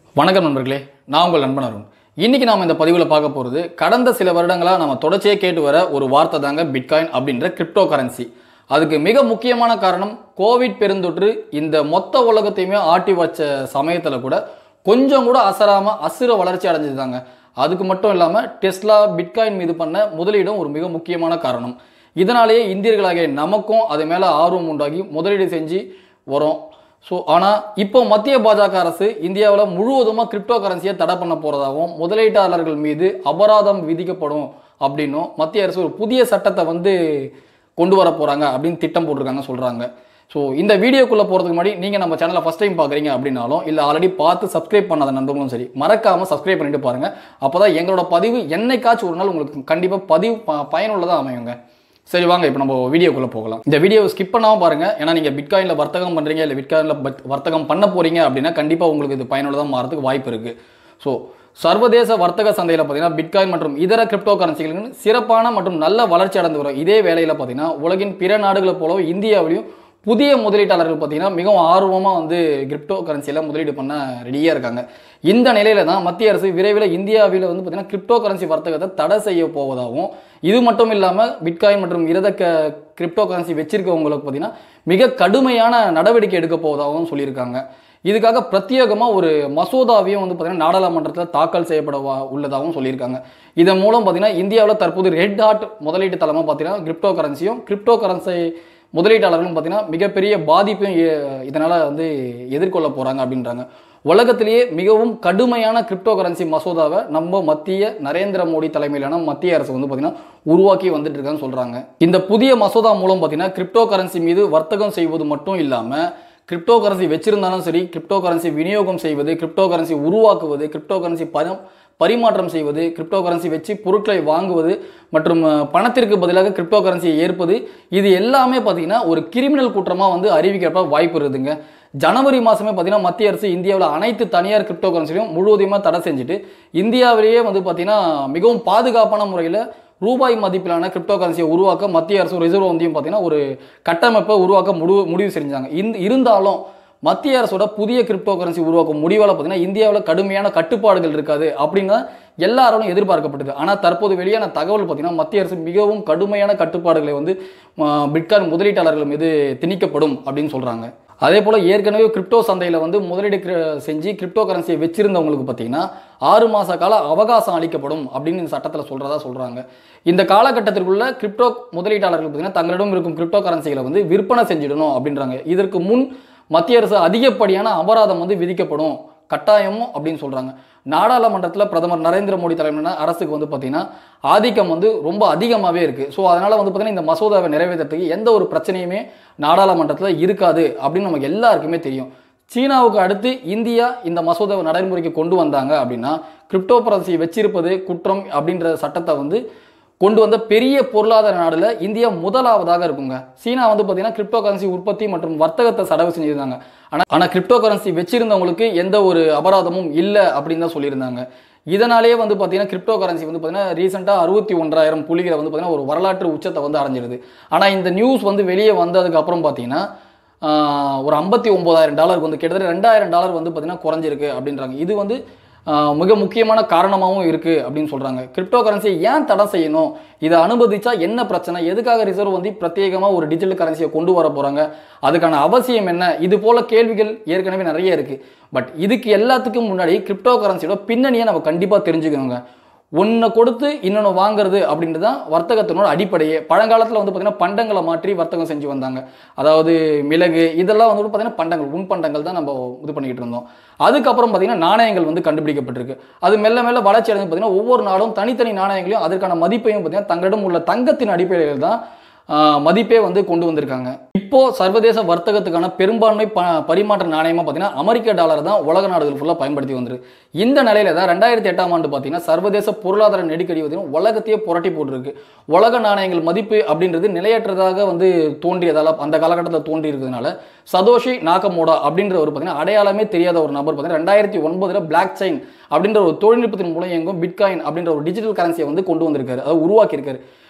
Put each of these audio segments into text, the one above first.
வணக்கம் நண்பர்களே நான் உங்கள் நண்பன் அருண் இன்னைக்கு நாம இந்த பதிவில் பார்க்க போகிறது கடந்த சில வருடங்களாக நம்ம தொடர்ச்சியே கேட்டு வர ஒரு வார்த்தை தாங்க பிட்காயின் அப்படின்ற கிரிப்டோ கரன்சி அதுக்கு மிக முக்கியமான காரணம் கோவிட் பெருந்தொற்று இந்த மொத்த உலகத்தையுமே ஆட்டி வச்ச சமயத்தில் கூட கொஞ்சம் கூட அசராம அசுர வளர்ச்சி அடைஞ்சதுதாங்க அதுக்கு மட்டும் இல்லாமல் டெஸ்லா பிட்காயின் மீது பண்ண முதலீடும் ஒரு மிக முக்கியமான காரணம் இதனாலேயே இந்தியர்களாகிய நமக்கும் அது மேலே ஆர்வம் உண்டாகி முதலீடு செஞ்சு வரோம் ஸோ ஆனால் இப்போ மத்திய பாஜக அரசு இந்தியாவில் முழுவதுமாக கிரிப்டோ கரன்சியை தடை பண்ண போகிறதாகவும் முதலீட்டாளர்கள் மீது அபராதம் விதிக்கப்படும் அப்படின்னும் மத்திய அரசு ஒரு புதிய சட்டத்தை வந்து கொண்டு வர போகிறாங்க அப்படின்னு திட்டம் போட்டிருக்காங்க சொல்கிறாங்க ஸோ இந்த வீடியோக்குள்ளே போகிறதுக்கு முன்னாடி நீங்கள் நம்ம சேனலை ஃபஸ்ட் டைம் பார்க்குறீங்க அப்படின்னாலும் இல்லை ஆல்ரெடி பார்த்து சப்ஸ்கிரைப் பண்ணாத நண்பர்களும் சரி மறக்காமல் சப்ஸ்கிரைப் பண்ணிட்டு பாருங்கள் அப்போ தான் எங்களோட பதிவு என்னைக்காச்சும் ஒரு நாள் உங்களுக்கு கண்டிப்பாக பதிவு ப பயனுள்ளதாக அமையுங்க சரி வாங்க இப்போ நம்ம வீடியோக்குள்ளே போகலாம் இந்த வீடியோவை ஸ்கிப் பண்ணாமல் பாருங்கள் ஏன்னா நீங்கள் பிட்காயினில் வர்த்தகம் பண்ணுறீங்க இல்லை பிட்காயினில் வர்த்தகம் பண்ண போகிறீங்க அப்படின்னா கண்டிப்பாக உங்களுக்கு இது பயனுள்ளதாக மாறதுக்கு வாய்ப்பு இருக்குது ஸோ சர்வதேச வர்த்தக சந்தையில் பார்த்தீங்கன்னா பிட்காயின் மற்றும் இதர கிரிப்டோ கரன்சிகளுக்கு சிறப்பான மற்றும் நல்ல வளர்ச்சி அடைந்து வரும் இதே வேளையில் பார்த்தீங்கன்னா உலகின் பிற நாடுகளை போலவே இந்தியாவிலையும் புதிய முதலீட்டாளர்கள் பார்த்தீங்கன்னா மிகவும் ஆர்வமாக வந்து கிரிப்டோ கரன்சியில் முதலீடு பண்ண ரெடியாக இருக்காங்க இந்த நிலையில தான் மத்திய அரசு விரைவில் இந்தியாவில் வந்து பார்த்தீங்கன்னா கிரிப்டோ கரன்சி வர்த்தகத்தை தடை செய்ய போவதாகவும் இது மட்டும் இல்லாமல் பிட்காயின் மற்றும் இரத க கிரிப்டோ கரன்சி வச்சிருக்கவங்களுக்கு பார்த்தீங்கன்னா மிக கடுமையான நடவடிக்கை எடுக்க போவதாகவும் சொல்லியிருக்காங்க இதுக்காக பிரத்யேகமாக ஒரு மசோதாவையும் வந்து பார்த்தீங்கன்னா நாடாளுமன்றத்தில் தாக்கல் செய்யப்பட வா- உள்ளதாகவும் சொல்லியிருக்காங்க இதன் மூலம் பார்த்தீங்கன்னா இந்தியாவில் தற்போது ரெட் ஹாட் முதலீட்டு தளமாக பார்த்தீங்கன்னா கிரிப்டோ கரன்சியும் கிரிப்டோ கரன்சி முதலீட்டாளர்களும் பார்த்தீங்கன்னா மிகப்பெரிய பாதிப்பையும் ஏ- இதனால் வந்து எதிர்கொள்ள போகிறாங்க அப்படின்றாங்க உலகத்திலேயே மிகவும் கடுமையான கிரிப்டோ கரன்சி மசோதாவை நம்ம மத்திய நரேந்திர மோடி தலைமையிலான மத்திய அரசு வந்து பார்த்தீங்கன்னா உருவாக்கி வந்துட்டு இருக்கான்னு சொல்கிறாங்க இந்த புதிய மசோதா மூலம் பார்த்தீங்கன்னா கிரிப்டோ கரன்சி மீது வர்த்தகம் செய்வது மட்டும் இல்லாமல் கிரிப்டோ கரன்சி வச்சிருந்தாலும் சரி கிரிப்டோ கரன்சி விநியோகம் செய்வது கிரிப்டோ கரன்சி உருவாக்குவது கிரிப்டோ கரன்சி பரம் பரிமாற்றம் செய்வது கிரிப்டோ கரன்சி வச்சு பொருட்களை வாங்குவது மற்றும் அஹ், பணத்திற்கு பதிலாக கிரிப்டோ கரன்சியை ஏற்பது இது எல்லாமே பார்த்தீங்கன்னா ஒரு கிரிமினல் குற்றமாக வந்து அறிவிக்கப்பட வாய்ப்பு இருக்குதுங்க ஜனவரி மாதமே பார்த்தீங்கன்னா மத்திய அரசு இந்தியாவில் அனைத்து தனியார் கிரிப்டோ கரன்சிலையும் முழுவதுமாக தடை செஞ்சுட்டு இந்தியாவிலேயே வந்து பார்த்தீங்கன்னா மிகவும் பாதுகாப்பான முறையில் ரூபாய் மதிப்பிலான கிரிப்டோ கரன்சியை உருவாக்க மத்திய அரசு ரிசர்வ் வங்கியும் பார்த்தீங்கன்னா ஒரு கட்டமைப்பை உருவாக்க முடிவு முடிவு செஞ்சாங்க இந்த இருந்தாலும் மத்திய அரசோட புதிய கிரிப்டோ கரன்சி உருவாக்கும் முடிவால் பார்த்தீங்கன்னா இந்தியாவில் கடுமையான கட்டுப்பாடுகள் இருக்காது அப்படின்னு தான் எல்லாராலும் எதிர்பார்க்கப்பட்டது ஆனால் தற்போது வெளியான தகவல் பார்த்தீங்கன்னா மத்திய அரசு மிகவும் கடுமையான கட்டுப்பாடுகளை வந்து பிட்காயின் முதலீட்டாளர்கள் மீது திணிக்கப்படும் அப்படின்னு சொல்கிறாங்க அதே போல் ஏற்கனவே கிரிப்டோ சந்தையில் வந்து முதலீடு கிர- செஞ்சு கிரிப்டோ கரன்சியை வச்சிருந்தவங்களுக்கு பார்த்தீங்கன்னா ஆறு மாத கால அவகாசம் அளிக்கப்படும் அப்படின்னு இந்த சட்டத்தில் சொல்கிறதா சொல்கிறாங்க இந்த காலகட்டத்திற்குள்ள கிரிப்டோ முதலீட்டாளர்கள் பார்த்தீங்கன்னா தங்களிடம் இருக்கும் கிரிப்டோ கரன்சிகளை வந்து விற்பனை செஞ்சிடணும் அப்படின்றாங்க இதற்கு முன் மத்திய அரசு அதிகப்படியான அபராதம் வந்து விதிக்கப்படும் கட்டாயமும் அப்படின்னு சொல்கிறாங்க நாடாளுமன்றத்தில் பிரதமர் நரேந்திர மோடி தலைமையிலான அரசுக்கு வந்து பார்த்தீங்கன்னா ஆதிக்கம் வந்து ரொம்ப அதிகமாகவே இருக்குது ஸோ அதனால் வந்து பார்த்தீங்கன்னா இந்த மசோதாவை நிறைவேற்றுறதுக்கு எந்த ஒரு பிரச்சனையுமே நாடாளுமன்றத்தில் இருக்காது அப்படின்னு நமக்கு எல்லாருக்குமே தெரியும் சீனாவுக்கு அடுத்து இந்தியா இந்த மசோதாவை நடைமுறைக்கு கொண்டு வந்தாங்க அப்படின்னா கிரிப்டோ கரன்சி வச்சிருப்பது குற்றம் அப்படின்ற சட்டத்தை வந்து கொண்டு வந்த பெரிய பொருளாதார நாடுல இந்தியா முதலாவதாக இருக்குங்க சீனா வந்து பார்த்தீங்கன்னா கிரிப்டோ கரன்சி உற்பத்தி மற்றும் வர்த்தகத்தை சடவு செஞ்சிருந்தாங்க ஆனால் ஆனால் கிரிப்டோ கரன்சி வச்சிருந்தவங்களுக்கு எந்த ஒரு அபராதமும் இல்லை அப்படின்னு தான் சொல்லியிருந்தாங்க இதனாலேயே வந்து பார்த்தீங்கன்னா கிரிப்டோ கரன்சி வந்து பார்த்தீங்கன்னா ரீசெண்டாக அறுபத்தி ஒன்றாயிரம் புள்ளிகளை வந்து பார்த்தீங்கன்னா ஒரு வரலாற்று உச்சத்தை வந்து அடைஞ்சிருது ஆனால் இந்த நியூஸ் வந்து வெளியே வந்ததுக்கு அப்புறம் பார்த்தீங்கன்னா ஆஹ், ஒரு ஐம்பத்தி ஒன்பதாயிரம் டாலருக்கு வந்து கிட்டத்தட்ட ரெண்டாயிரம் டாலர் வந்து பார்த்தீங்கன்னா குறைஞ்சிருக்கு அப்படின்றாங்க இது வந்து ஆஹ், மிக முக்கியமான காரணமாகவும் இருக்குது அப்படின்னு சொல்கிறாங்க கிரிப்டோ கரன்சியை ஏன் தடை செய்யணும் இதை அனுமதிச்சா என்ன பிரச்சனை எதுக்காக ரிசர்வ் வந்து பிரத்யேகமாக ஒரு டிஜிட்டல் கரன்சியை கொண்டு வர போகிறாங்க அதுக்கான அவசியம் என்ன இது போல கேள்விகள் ஏற்கனவே நிறைய இருக்குது பட் இதுக்கு எல்லாத்துக்கும் முன்னாடி கிரிப்டோ கரன்சியோட பின்னணியை நம்ம கண்டிப்பாக தெரிஞ்சுக்கணுங்க ஒன்றை கொடுத்து இன்னொன்று வாங்குறது அப்படின்றது தான் வர்த்தகத்தினோட அடிப்படையே பழங்காலத்தில் வந்து பார்த்திங்கன்னா பண்டங்களை மாற்றி வர்த்தகம் செஞ்சு வந்தாங்க அதாவது மிளகு இதெல்லாம் வந்து பார்த்திங்கன்னா பண்டங்கள் உன் பண்டங்கள் தான் நம்ம இது பண்ணிக்கிட்டு இருந்தோம் அதுக்கப்புறம் பார்த்திங்கன்னா நாணயங்கள் வந்து கண்டுபிடிக்கப்பட்டிருக்கு அது மெல்ல மெல்ல வளர்ச்சி அடைந்து பார்த்திங்கன்னா ஒவ்வொரு நாடும் தனித்தனி நாணயங்களையும் அதற்கான மதிப்பையும் பார்த்திங்கன்னா தங்களிடம் உள்ள தங்கத்தின் அடிப்படையில் தான் ஆஹ், மதிப்பே வந்து கொண்டு வந்திருக்காங்க இப்போ சர்வதேச வர்த்தகத்துக்கான பெரும்பான்மை ப பரிமாற்ற நாணயமாக பார்த்தீங்கன்னா அமெரிக்க டாலர் தான் உலக நாடுகள் ஃபுல்லாக பயன்படுத்தி வந்துருக்கு இந்த நிலையில தான் ரெண்டாயிரத்தி எட்டாம் ஆண்டு பார்த்தீங்கன்னா சர்வதேச பொருளாதார நெருக்கடி வந்து உலகத்தையே புரட்டி போட்டிருக்கு உலக நாணயங்கள் மதிப்பு அப்படின்றது நிலையற்றதாக வந்து தோன்றியதால அந்த காலகட்டத்தில் தோன்றி இருக்கிறதுனால சதோஷி நாகமோடா அப்படின்ற ஒரு பார்த்தீங்கன்னா அடையாளமே தெரியாத ஒரு நபர் பார்த்தீங்கன்னா ரெண்டாயிரத்தி ஒன்பதுல பிளாக் செயின் அப்படின்ற ஒரு தொழில்நுட்பத்தின் மூலம் இயங்கும் பிட்காயின் அப்படின்ற ஒரு டிஜிட்டல் கரன்சியை வந்து கொண்டு வந்திருக்காரு அதாவது உருவாக்கியிருக்காரு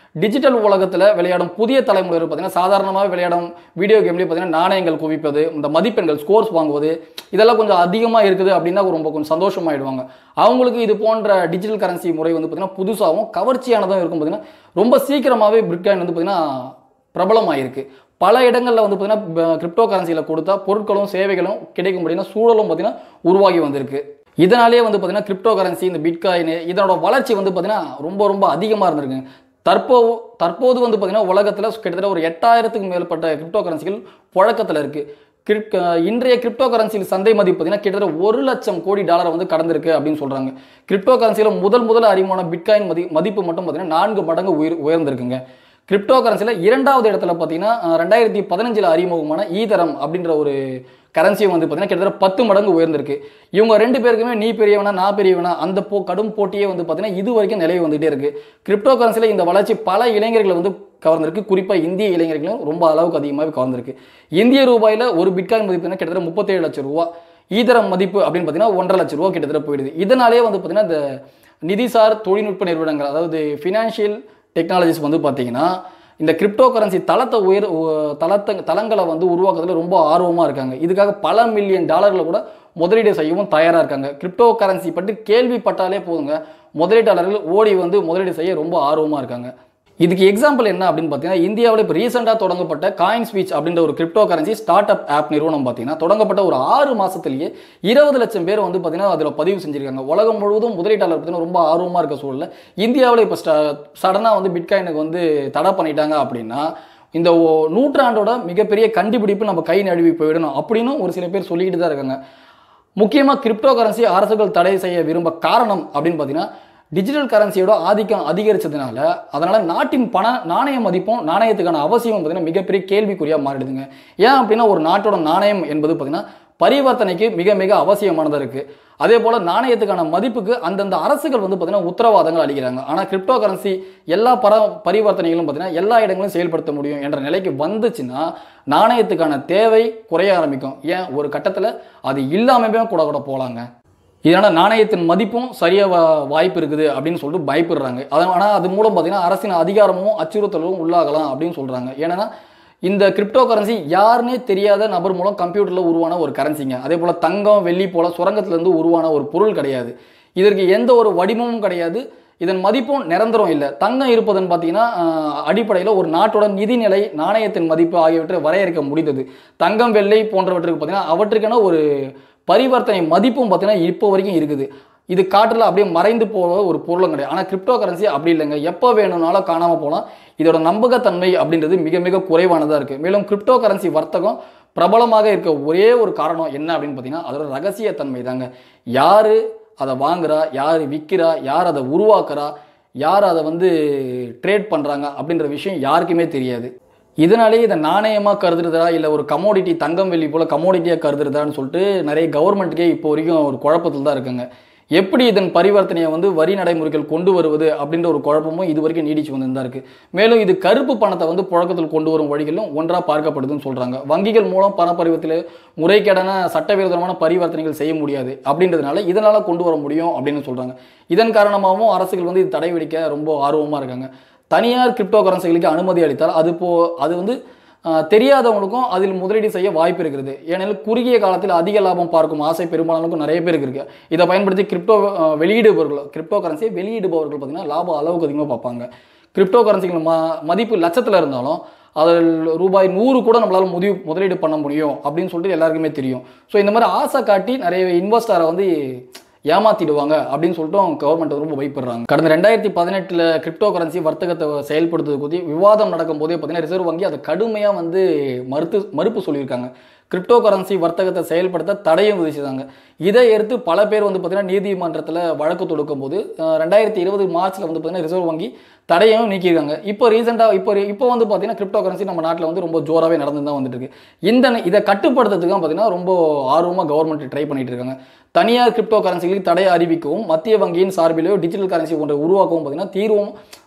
டிஜிட்டல் உலகத்தில் விளையாடும் புதிய தலைமுறையில் பார்த்தீங்கன்னா சாதாரணமாக விளையாடும் வீடியோ கேம்லேயே பார்த்தீங்கன்னா நாணயங்கள் குவிப்பது இந்த மதிப்பெண்கள் ஸ்கோர்ஸ் வாங்குவது இதெல்லாம் கொஞ்சம் அதிகமாக இருக்குது அப்படின்னா ரொம்ப கொஞ்சம் சந்தோஷமாயிடுவாங்க அவங்களுக்கு இது போன்ற டிஜிட்டல் கரன்சி முறை வந்து பார்த்தீங்கன்னா புதுசாகவும் கவர்ச்சியானதும் இருக்கும் பார்த்தீங்கன்னா ரொம்ப சீக்கிரமாகவே பிட்காயின் வந்து பார்த்தீங்கன்னா பிரபலமாயிருக்கு பல இடங்களில் வந்து பார்த்தீங்கன்னா கிரிப்டோ கரன்சியில் கொடுத்தா பொருட்களும் சேவைகளும் கிடைக்கும் அப்படின்னா சூழலும் பார்த்தீங்கன்னா உருவாகி வந்திருக்கு இதனாலே வந்து பார்த்தீங்கன்னா கிரிப்டோ கரன்சி இந்த பிட்காயின் இதனோட வளர்ச்சி வந்து பார்த்தீங்கன்னா ரொம்ப ரொம்ப அதிகமாக இருந்திருக்கு தற்போது தற்போது வந்து பார்த்தீங்கன்னா உலகத்தில் கிட்டத்தட்ட ஒரு எட்டாயிரத்துக்கும் மேற்பட்ட கிரிப்டோ கரன்சிகள் புழக்கத்தில் இருக்குது கிரிப் இன்றைய கிரிப்டோ கரன்சியில் சந்தை மதிப்பு பார்த்தீங்கன்னா கிட்டத்தட்ட ஒரு லட்சம் கோடி டாலரை வந்து கடந்திருக்கு அப்படின்னு சொல்கிறாங்க கிரிப்டோ கரன்சியில் முதல் முதல் அறிமுகமான பிட்காயின் மதி மதிப்பு மட்டும் பார்த்தீங்கன்னா நான்கு மடங்கு உயர் உயர்ந்திருக்குங்க கிரிப்டோ கரன்சியில் இரண்டாவது இடத்துல பார்த்தீங்கன்னா அஹ், ரெண்டாயிரத்தி பதினஞ்சில் அறிமுகமான ஈதரம் அப்படின்ற ஒரு கரன்சியும் வந்து பார்த்தீங்கன்னா கிட்டத்தட்ட பத்து மடங்கு உயர்ந்திருக்கு இவங்க ரெண்டு பேருக்குமே நீ பெரியவனா நான் பெரியவனா அந்த போ கடும் போட்டியே வந்து பார்த்தீங்கன்னா இது வரைக்கும் நிலவி வந்துகிட்டே இருக்கு கிரிப்டோ கரன்சியில் இந்த வளர்ச்சி பல இளைஞர்களை வந்து கவர்ந்திருக்கு குறிப்பாக இந்திய இளைஞர்களும் ரொம்ப அளவுக்கு அதிகமாகவே கவர்ந்திருக்கு இந்திய ரூபாயில் ஒரு பிட்காயின் மதிப்பு பார்த்தீங்கன்னா கிட்டத்தட்ட முப்பத்தேழு லட்சம் ரூபா ஈதரம் மதிப்பு அப்படின்னு பார்த்தீங்கன்னா ஒன்றரை லட்சம் ரூபா கிட்டத்தட்ட போயிடுது இதனாலே வந்து பார்த்தீங்கன்னா இந்த நிதிசார் தொழில்நுட்ப நிறுவனங்கள் அதாவது ஃபினான்ஷியல் டெக்னாலஜிஸ் வந்து பார்த்தீங்கன்னா இந்த கிரிப்டோ கரன்சி தளத்தை உயர் உ- தளத்தை தளங்களை வந்து உருவாக்குறதுல ரொம்ப ஆர்வமாக இருக்காங்க இதுக்காக பல மில்லியன் டாலர்களை கூட முதலீடு செய்யவும் தயாராக இருக்காங்க கிரிப்டோ கரன்சி பற்றி கேள்விப்பட்டாலே போதுங்க முதலீட்டாளர்கள் ஓடி வந்து முதலீடு செய்ய ரொம்ப ஆர்வமாக இருக்காங்க இதுக்கு எக்ஸாம்பிள் என்ன அப்படின்னு பார்த்தீங்கன்னா இந்தியாவில் இப்போ ரீசெண்டாக தொடங்கப்பட்ட காயின் ஸ்பீச் அப்படின்ற ஒரு cryptocurrency start up app நிறுவனம் பார்த்தீங்கன்னா தொடங்கப்பட்ட ஒரு ஆறு மாசத்திலேயே இருபது லட்சம் பேர் வந்து பார்த்தீங்கன்னா அதில் பதிவு செஞ்சிருக்காங்க உலகம் முழுவதும் முதலீட்டாளர் பார்த்தீங்கன்னா ரொம்ப ஆர்வமாக இருக்க சூழல்ல இந்தியாவில் இப்போ சடனாக வந்து பிட்காயினுக்கு வந்து தடை பண்ணிட்டாங்க அப்படின்னா இந்த ஓ- நூற்றாண்டோட மிகப்பெரிய கண்டுபிடிப்பு நம்ம கை நழுவி போயிடணும் அப்படின்னு ஒரு சில பேர் சொல்லிக்கிட்டு தான் இருக்காங்க முக்கியமாக கிரிப்டோ கரன்சி அரசுகள் தடை செய்ய விரும்ப காரணம் அப்படின்னு பார்த்தீங்கன்னா டிஜிட்டல் கரன்சியோட ஆதிக்கம் அதிகரிச்சதுனால அதனால் நாட்டின் பண நாணய மதிப்பும் நாணயத்துக்கான அவசியம் பார்த்தீங்கன்னா மிகப்பெரிய கேள்விக்குறியாக மாறிடுதுங்க ஏன் அப்படின்னா ஒரு நாட்டோட நாணயம் என்பது பார்த்தீங்கன்னா பரிவர்த்தனைக்கு மிக மிக அவசியமானதாக இருக்குது அதே போல் நாணயத்துக்கான மதிப்புக்கு அந்தந்த அரசுகள் வந்து பார்த்தீங்கன்னா உத்தரவாதங்கள் அளிக்கிறாங்க ஆனால் கிரிப்டோ கரன்சி எல்லா பர பரிவர்த்தனைகளும் பார்த்தீங்கன்னா எல்லா இடங்களிலும் செயல்படுத்த முடியும் என்ற நிலைக்கு வந்துச்சுன்னா நாணயத்துக்கான தேவை குறைய ஆரம்பிக்கும் ஏன் ஒரு கட்டத்தில் அது இல்லாமவே கூட கூட போகலாங்க இதனால் நாணயத்தின் மதிப்பும் சரிய வா- வாய்ப்பு இருக்குது அப்படின்னு சொல்லிட்டு பயப்படுறாங்க அது ஆனால் அது மூலம் பார்த்தீங்கன்னா அரசின் அதிகாரமும் அச்சுறுத்தலும் உள்ளாகலாம் அப்படின்னு சொல்கிறாங்க ஏன்னா இந்த கிரிப்டோ கரன்சி யாருன்னே தெரியாத நபர் மூலம் கம்ப்யூட்டரில் உருவான ஒரு கரன்சிங்க அதே போல் தங்கம் வெள்ளி போல சுரங்கத்திலேருந்து உருவான ஒரு பொருள் கிடையாது இதற்கு எந்த ஒரு வடிவமும் கிடையாது இதன் மதிப்பும் நிரந்தரம் இல்லை தங்கம் இருப்பதுன்னு பார்த்தீங்கன்னா அடிப்படையில் ஒரு நாட்டோட நிதிநிலை நாணயத்தின் மதிப்பு ஆகியவற்றை வரையறுக்க முடிந்தது தங்கம் வெள்ளை போன்றவற்றுக்கு பார்த்தீங்கன்னா அவற்றுக்கான ஒரு பரிவர்த்தனை மதிப்பும் பார்த்தீங்கன்னா இப்போ வரைக்கும் இருக்குது இது காற்றில் அப்படியே மறைந்து போகிற ஒரு பொருளும் கிடையாது ஆனால் கிரிப்டோ கரன்சி அப்படி இல்லைங்க எப்போ வேணும்னாலும் காணாமல் போகலாம் இதோட நம்பகத்தன்மை அப்படின்றது மிக மிக குறைவானதாக இருக்குது மேலும் கிரிப்டோ கரன்சி வர்த்தகம் பிரபலமாக இருக்க ஒரே ஒரு காரணம் என்ன அப்படின்னு பார்த்தீங்கன்னா அதோட ரகசியத்தன்மை தாங்க யார் அதை வாங்குறா யார் விற்கிறா யார் அதை உருவாக்குறா யார் அதை வந்து ட்ரேட் பண்ணுறாங்க அப்படின்ற விஷயம் யாருக்குமே தெரியாது இதனாலே இதை நாணயமாக கருதுறதா இல்லை ஒரு கமோடிட்டி தங்கம் வெள்ளி போல் கமோடிட்டியாக கருதுறதான்னு சொல்லிட்டு நிறைய கவர்மெண்ட்டுக்கே இப்போ வரைக்கும் ஒரு குழப்பத்தில் தான் இருக்காங்க எப்படி இதன் பரிவர்த்தனையை வந்து வரி நடைமுறைகள் கொண்டு வருவது அப்படின்ற ஒரு குழப்பமும் இது வரைக்கும் நீடிச்சு வந்து தான் இருக்குது மேலும் இது கருப்பு பணத்தை வந்து புழக்கத்தில் கொண்டு வரும் வழிகளும் ஒன்றாக பார்க்கப்படுதுன்னு சொல்கிறாங்க வங்கிகள் மூலம் பண பரிவர்த்தனை முறைகேடான சட்டவிரோதமான பரிவர்த்தனைகள் செய்ய முடியாது அப்படின்றதுனால இதனால் கொண்டு வர முடியும் அப்படின்னு சொல்கிறாங்க இதன் காரணமாகவும் அரசுகள் வந்து இது தடை விதிக்க ரொம்ப ஆர்வமாக இருக்காங்க தனியார் கிரிப்டோ கரன்சிகளுக்கு அனுமதி அளித்தால் அது போ அது வந்து ஆஹ், தெரியாதவங்களுக்கும் அதில் முதலீடு செய்ய வாய்ப்பு இருக்கிறது ஏனெனில் குறுகிய காலத்தில் அதிக லாபம் பார்க்கும் ஆசை பெரும்பாலானுக்கும் நிறைய பேருக்கு இருக்கு இதை பயன்படுத்தி கிரிப்டோ ஆஹ், வெளியிடுபவர்கள் கிரிப்டோ கரன்சியை வெளியிடுபவர்கள் பார்த்தீங்கன்னா லாபம் அளவுக்கு அதிகமாக பார்ப்பாங்க கிரிப்டோ கரன்சிகள் ம மதிப்பு லட்சத்தில் இருந்தாலும் அதில் ரூபாய் நூறு கூட நம்மளால் முதிவு முதலீடு பண்ண முடியும் அப்படின்னு சொல்லிட்டு எல்லாருக்குமே தெரியும் ஸோ இந்த மாதிரி ஆசை காட்டி நிறைய இன்வெஸ்டரை வந்து ஏமாத்திடுவாங்க அப்படின்னு சொல்லிட்டு கவர்மெண்ட் ரொம்ப பயப்படுறாங்க கடந்த ரெண்டாயிரத்தி பதினெட்டில் கிரிப்டோ கரன்சி வர்த்தகத்தை செயல்படுத்துவது குறித்து விவாதம் நடக்கும் போதே பார்த்தீங்கன்னா ரிசர்வ் வங்கி அதை கடுமையாக வந்து மறுத்து மறுப்பு சொல்லியிருக்காங்க கிரிப்டோ கரன்சி வர்த்தகத்தை செயல்படுத்த தடையும் விதிச்சிருந்தாங்க இதை எடுத்து பல பேர் வந்து பார்த்தீங்கன்னா நீதிமன்றத்தில் வழக்கு தொடுக்கும் போது அஹ், ரெண்டாயிரத்தி இருபது மார்ச்சில் வந்து பார்த்தீங்கன்னா ரிசர்வ் வங்கி தடையும் நீக்கியிருக்காங்க இப்போ ரீசெண்டாக இப்போ இப்போ வந்து பார்த்தீங்கன்னா கிரிப்டோ கரன்சி நம்ம நாட்டில் வந்து ரொம்ப ஜோராகவே நடந்து தான் வந்துட்டு இருக்கு இந்த இதை கட்டுப்படுத்துறதுக்கு தான் பார்த்தீங்கன்னா ரொம்ப ஆர்வமாக கவர்மெண்ட் ட்ரை பண்ணிட்டு இருக்காங்க தனியார் கிரிப்டோ கரன்சிகளுக்கு தடை அறிவிக்கவும் மத்திய வங்கியின் சார்பிலேயோ டிஜிட்டல் கரன்சி ஒன்றை உருவாக்கவும் பார்த்தீங்கன்னா தீர்வும்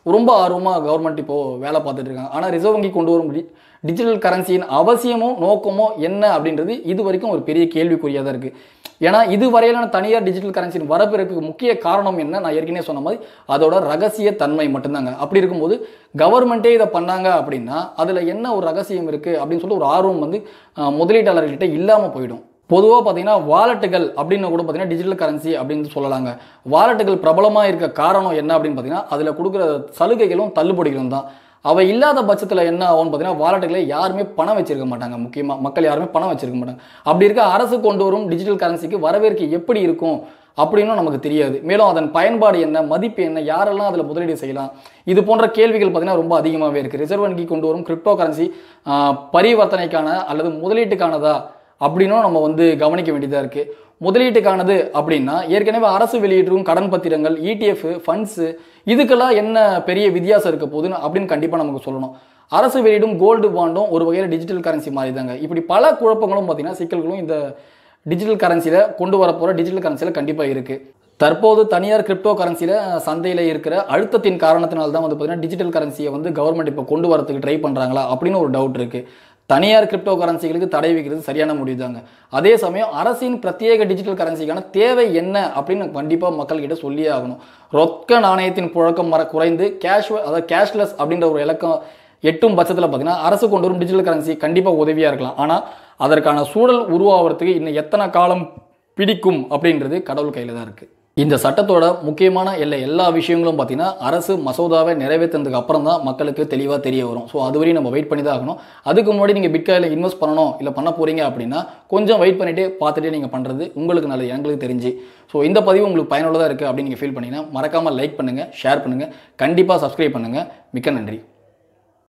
ரொம்ப ஆர்வமாக கவர்மெண்ட் இப்போது வேலை பார்த்துட்டு இருக்காங்க ஆனால் ரிசர்வ் வங்கி கொண்டு வரும் டி- டிஜிட்டல் கரன்சியின் அவசியமோ நோக்கமோ என்ன அப்படின்றது இது வரைக்கும் ஒரு பெரிய கேள்விக்குறியாக தான் இருக்குது ஏன்னா இது வரையிலான தனியார் டிஜிட்டல் கரன்சியின் வரப்பிற்கு முக்கிய காரணம் என்ன நான் ஏற்கனவே சொன்ன மாதிரி அதோட ரகசிய தன்மை மட்டும்தாங்க அப்படி இருக்கும்போது கவர்மெண்ட்டே இதை பண்ணாங்க அப்படின்னா அதில் என்ன ஒரு ரகசியம் இருக்குது அப்படின்னு சொல்லிட்டு ஒரு ஆர்வம் வந்து அஹ், முதலீட்டாளர்கிட்ட இல்லாமல் போயிடும் பொதுவாக பார்த்தீங்கன்னா வாலெட்டுகள் அப்படின்னு கூட பார்த்தீங்கன்னா டிஜிட்டல் கரன்சி அப்படின்னு சொல்லலாங்க வாலெட்டுகள் பிரபலமாக இருக்க காரணம் என்ன அப்படின்னு பார்த்தீங்கன்னா அதில் கொடுக்குற சலுகைகளும் தள்ளுபடிகளும் தான் அவை இல்லாத பட்சத்தில் என்ன ஆகும்னு பார்த்தீங்கன்னா வாலெட்டுகளை யாருமே பணம் வச்சிருக்க மாட்டாங்க முக்கியமாக மக்கள் யாருமே பணம் வச்சிருக்க மாட்டாங்க அப்படி இருக்க அரசு கொண்டு வரும் டிஜிட்டல் கரன்சிக்கு வரவேற்க எப்படி இருக்கும் அப்படின்னும் நமக்கு தெரியாது மேலும் அதன் பயன்பாடு என்ன மதிப்பு என்ன யாரெல்லாம் அதில் முதலீடு செய்யலாம் இது போன்ற கேள்விகள் பார்த்தீங்கன்னா ரொம்ப அதிகமாகவே இருக்குது ரிசர்வ் வங்கி கொண்டு வரும் கிரிப்டோ கரன்சி பரிவர்த்தனைக்கான அல்லது முதலீட்டுக்கானதா அப்படின்னும் நம்ம வந்து கவனிக்க வேண்டியதாக இருக்குது முதலீட்டுக்கானது அப்படின்னா ஏற்கனவே அரசு வெளியிட்டிருக்கும் கடன் பத்திரங்கள் இடிஎஃப் ஃபண்ட்ஸு இதுக்கெல்லாம் என்ன பெரிய வித்தியாசம் இருக்க போகுதுன்னு அப்படின்னு கண்டிப்பாக நமக்கு சொல்லணும் அரசு வெளியிடும் கோல்டு பாண்டும் ஒரு வகையில் டிஜிட்டல் கரன்சி மாதிரி தாங்க இப்படி பல குழப்பங்களும் பார்த்தீங்கன்னா சிக்கல்களும் இந்த டிஜிட்டல் கரன்சியில் கொண்டு வரப்போகிற டிஜிட்டல் கரன்சியில் கண்டிப்பாக இருக்குது தற்போது தனியார் கிரிப்டோ கரன்சியில் சந்தையில் இருக்கிற அழுத்தத்தின் காரணத்தினால தான் வந்து பார்த்தீங்கன்னா டிஜிட்டல் கரன்சியை வந்து கவர்மெண்ட் இப்போ கொண்டு வரதுக்கு ட்ரை பண்ணுறாங்களா அப்படின்னு ஒரு டவுட் இருக்குது தனியார் கிரிப்டோ கரன்சிகளுக்கு தடை வைக்கிறது சரியான முடிவு தாங்க அதே சமயம் அரசின் பிரத்யேக டிஜிட்டல் கரன்சிக்கான தேவை என்ன அப்படின்னு கண்டிப்பாக மக்கள்கிட்ட சொல்லியே ஆகணும் ரொக்க நாணயத்தின் புழக்கம் மற குறைந்து கேஷ் அதாவது கேஷ்லெஸ் அப்படின்ற ஒரு இலக்கம் எட்டும் பட்சத்தில் பார்த்தீங்கன்னா அரசு கொண்டு வரும் டிஜிட்டல் கரன்சி கண்டிப்பாக உதவியாக இருக்கலாம் ஆனால் அதற்கான சூழல் உருவாகிறதுக்கு இன்னும் எத்தனை காலம் பிடிக்கும் அப்படின்றது கடவுள் கையில் தான் இருக்குது இந்த சட்டத்தோட முக்கியமான எல்லா எல்லா விஷயங்களும் பார்த்தீங்கன்னா அரசு மசோதாவை நிறைவேற்றினதுக்கு அப்புறம் தான் மக்களுக்கு தெளிவாக தெரிய வரும் ஸோ அது வரையும் நம்ம வெயிட் பண்ணி தான் ஆகணும் அதுக்கு முன்னாடி நீங்கள் பிட்காயில் இன்வெஸ்ட் பண்ணணும் இல்லை பண்ண போகிறீங்க அப்படின்னா கொஞ்சம் வெயிட் பண்ணிவிட்டு பார்த்துட்டே நீங்கள் பண்ணுறது உங்களுக்கு நல்லது எங்களுக்கு தெரிஞ்சு ஸோ இந்த பதிவு உங்களுக்கு பயனுள்ளதாக இருக்குது அப்படின்னு நீங்கள் ஃபீல் பண்ணீங்கன்னா மறக்காமல் லைக் பண்ணுங்கள் ஷேர் பண்ணுங்கள் கண்டிப்பாக சப்ஸ்கிரைப் பண்ணுங்கள் மிக்க நன்றி